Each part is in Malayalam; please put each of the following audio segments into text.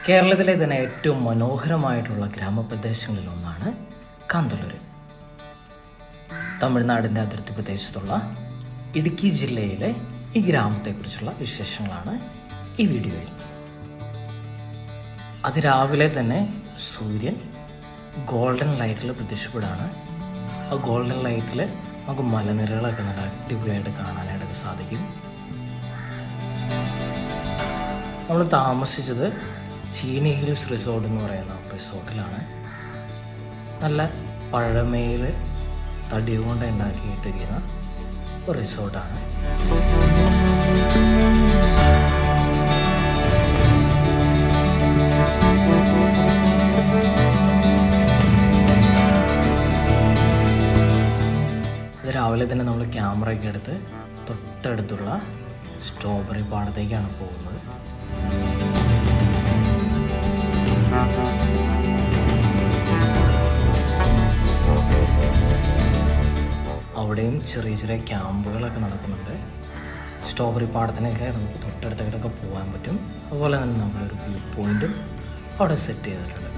കേരളത്തിലെ തന്നെ ഏറ്റവും മനോഹരമായിട്ടുള്ള ഗ്രാമപ്രദേശങ്ങളിൽ ഒന്നാണ് കാന്തല്ലൂർ തമിഴ്നാടിൻ്റെ അതിർത്തി പ്രദേശത്തുള്ള ഇടുക്കി ജില്ലയിലെ ഈ ഗ്രാമത്തെക്കുറിച്ചുള്ള വിശേഷങ്ങളാണ് ഈ വീഡിയോയിൽ അതിരാവിലെ തന്നെ സൂര്യൻ ഗോൾഡൻ ലൈറ്റിൽ പ്രത്യക്ഷപ്പെടുകയാണ് ആ ഗോൾഡൻ ലൈറ്റിൽ നമുക്ക് മലനിരകളൊക്കെ നല്ല അടിപൊളിയായിട്ട് കാണാനായിട്ടൊക്കെ സാധിക്കും നമ്മൾ താമസിച്ചത് ചീനി ഹിൽസ് റിസോർട്ട് എന്ന് പറയുന്ന റിസോർട്ടിലാണ് നല്ല പഴമയിൽ തടി കൊണ്ട് ഉണ്ടാക്കിയിട്ടിരിക്കുന്ന ഒരു റിസോർട്ടാണ് ഇത് രാവിലെ തന്നെ നമ്മൾ ക്യാമറയൊക്കെ എടുത്ത് തൊട്ടടുത്തുള്ള സ്ട്രോബെറി പാടത്തേക്കാണ് പോകുന്നത് അവിടെയും ചെറിയ ചെറിയ ക്യാമ്പുകളൊക്കെ നടക്കുന്നുണ്ട് സ്ട്രോബെറി പാടത്തിനൊക്കെ നമുക്ക് തൊട്ടടുത്തേക്കൊക്കെ പോകാൻ പറ്റും അതുപോലെ തന്നെ നമ്മളൊരു വ്യൂ പോയിന്റും അവിടെ സെറ്റ് ചെയ്തിട്ടുണ്ട്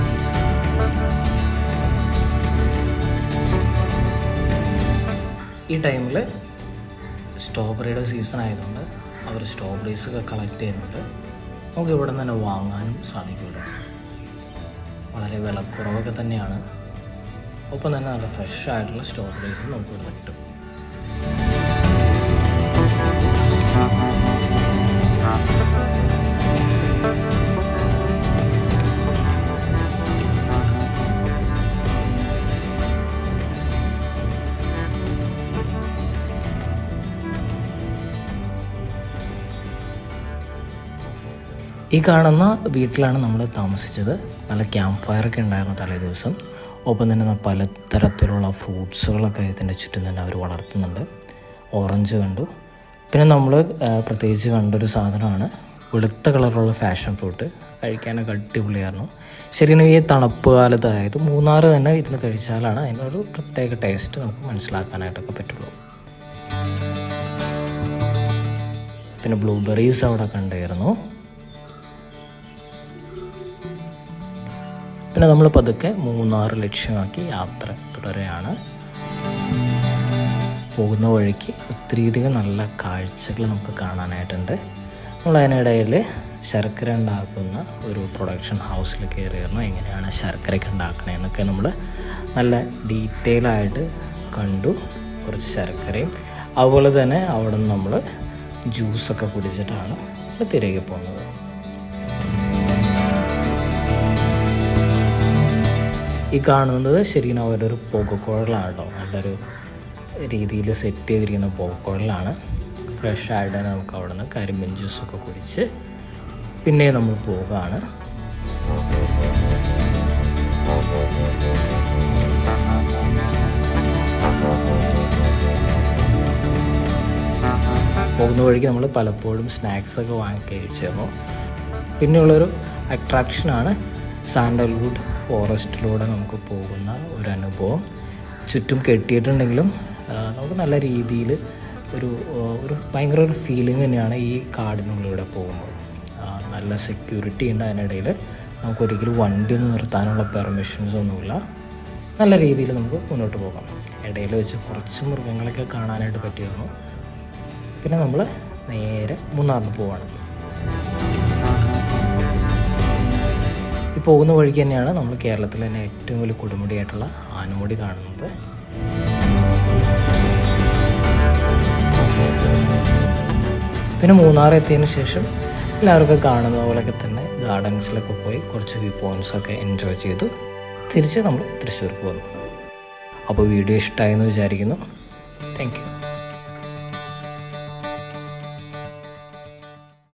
ഈ ടൈമിൽ സ്ട്രോബെറിയുടെ സീസൺ ആയതുകൊണ്ട് അവർ സ്ട്രോബെറീസ് ഒക്കെ കളക്ട് ചെയ്യുന്നുണ്ട് നമുക്ക് ഇവിടെ നിന്ന് തന്നെ വാങ്ങാനും സാധിക്കുമല്ലോ വളരെ വിലക്കുറവൊക്കെ തന്നെയാണ് ഒപ്പം തന്നെ നല്ല ഫ്രഷ് ആയിട്ടുള്ള സ്ട്രോബെറീസ് നമുക്ക് ഇവിടെ കിട്ടും ഈ കാണുന്ന വീട്ടിലാണ് നമ്മൾ താമസിച്ചത് നല്ല ക്യാമ്പ് ഫയറൊക്കെ ഉണ്ടായിരുന്നു തലേ ദിവസം ഒപ്പം തന്നെ പലതരത്തിലുള്ള ഫ്രൂട്ട്സുകളൊക്കെ ഇതിൻ്റെ ചുറ്റും തന്നെ അവർ വളർത്തുന്നുണ്ട് ഓറഞ്ച് കണ്ടു പിന്നെ നമ്മൾ പ്രത്യേകിച്ച് കണ്ടൊരു സാധനമാണ് വെളുത്ത കളറുള്ള ഫാഷൻ ഫ്രൂട്ട് കഴിക്കാനൊക്കെ അടിപൊളിയായിരുന്നു ശരിക്കും ഈ തണുപ്പ് കാലത്ത് അതായത് മൂന്നാർ തന്നെ ഇരുന്ന് കഴിച്ചാലാണ് അതിനൊരു പ്രത്യേക ടേസ്റ്റ് നമുക്ക് മനസ്സിലാക്കാനായിട്ടൊക്കെ പറ്റുള്ളൂ പിന്നെ ബ്ലൂബെറീസ് അവിടെ കണ്ടായിരുന്നു പിന്നെ നമ്മൾ പതുക്കെ മൂന്നാർ ലക്ഷ്യമാക്കി യാത്ര തുടരുകയാണ് പോകുന്ന വഴിക്ക് ഒത്തിരിയധികം നല്ല കാഴ്ചകൾ നമുക്ക് കാണാനായിട്ടുണ്ട് നമ്മൾ അതിനിടയിൽ ശർക്കര ഉണ്ടാക്കുന്ന ഒരു പ്രൊഡക്ഷൻ ഹൗസിൽ കയറിയിരുന്നു എങ്ങനെയാണ് ശർക്കരയൊക്കെ ഉണ്ടാക്കണതെന്നൊക്കെ നമ്മൾ നല്ല ഡീറ്റെയിൽ ആയിട്ട് കണ്ടു കുറച്ച് ശർക്കരയും അതുപോലെ തന്നെ അവിടെ നിന്ന് നമ്മൾ ജ്യൂസൊക്കെ കുടിച്ചിട്ടാണ് തിരികെ പോകുന്നത് ഈ കാണുന്നത് ശരിക്കും അവരുടെ ഒരു പുകക്കുഴലാണ് കേട്ടോ നല്ലൊരു രീതിയിൽ സെറ്റ് ചെയ്തിരിക്കുന്ന പുകക്കുഴലാണ് ഫ്രഷ് ആയിട്ട് തന്നെ നമുക്ക് അവിടെ നിന്ന് കരിമ്പിൻ ജ്യൂസൊക്കെ കുടിച്ച് പിന്നെ നമ്മൾ പോവുകയാണ് പോകുന്ന വഴിക്ക് നമ്മൾ പലപ്പോഴും സ്നാക്സൊക്കെ വാങ്ങി കഴിച്ചിരുന്നു പിന്നെയുള്ളൊരു അട്രാക്ഷനാണ് സാൻഡൽവുഡ് ഫോറസ്റ്റിലൂടെ നമുക്ക് പോകുന്ന ഒരു അനുഭവം ചുറ്റും കെട്ടിയിട്ടുണ്ടെങ്കിലും നമുക്ക് നല്ല രീതിയിൽ ഒരു ഒരു ഭയങ്കര ഒരു ഫീലിംഗ് തന്നെയാണ് ഈ കാടിനുള്ളിലൂടെ പോകുമ്പോൾ നല്ല സെക്യൂരിറ്റി ഉണ്ട് അതിനിടയിൽ നമുക്ക് ഒരിക്കലും വണ്ടി ഒന്നും നിർത്താനുള്ള പെർമിഷൻസ് ഒന്നുമില്ല നല്ല രീതിയിൽ നമുക്ക് മുന്നോട്ട് പോകാം ഇടയിൽ വെച്ച് കുറച്ച് മൃഗങ്ങളൊക്കെ കാണാനായിട്ട് പറ്റിയിരുന്നു പിന്നെ നമ്മൾ നേരെ മൂന്നാറിന് പോവാണ് ഈ പോകുന്ന വഴിക്ക് തന്നെയാണ് നമ്മൾ കേരളത്തിലെ തന്നെ ഏറ്റവും വലിയ കൊടുമുടിയായിട്ടുള്ള ആനമുടി കാണുന്നത് പിന്നെ മൂന്നാർ എത്തിയതിന് ശേഷം എല്ലാവർക്കും കാണുന്ന പോലെയൊക്കെ തന്നെ ഗാർഡൻസിലൊക്കെ പോയി കുറച്ച് വ്യൂ പോയിൻറ്റ്സൊക്കെ എൻജോയ് ചെയ്തു തിരിച്ച് നമ്മൾ തൃശ്ശൂർക്ക് വന്നു അപ്പോൾ വീഡിയോ ഇഷ്ടമായെന്ന് വിചാരിക്കുന്നു താങ്ക് യു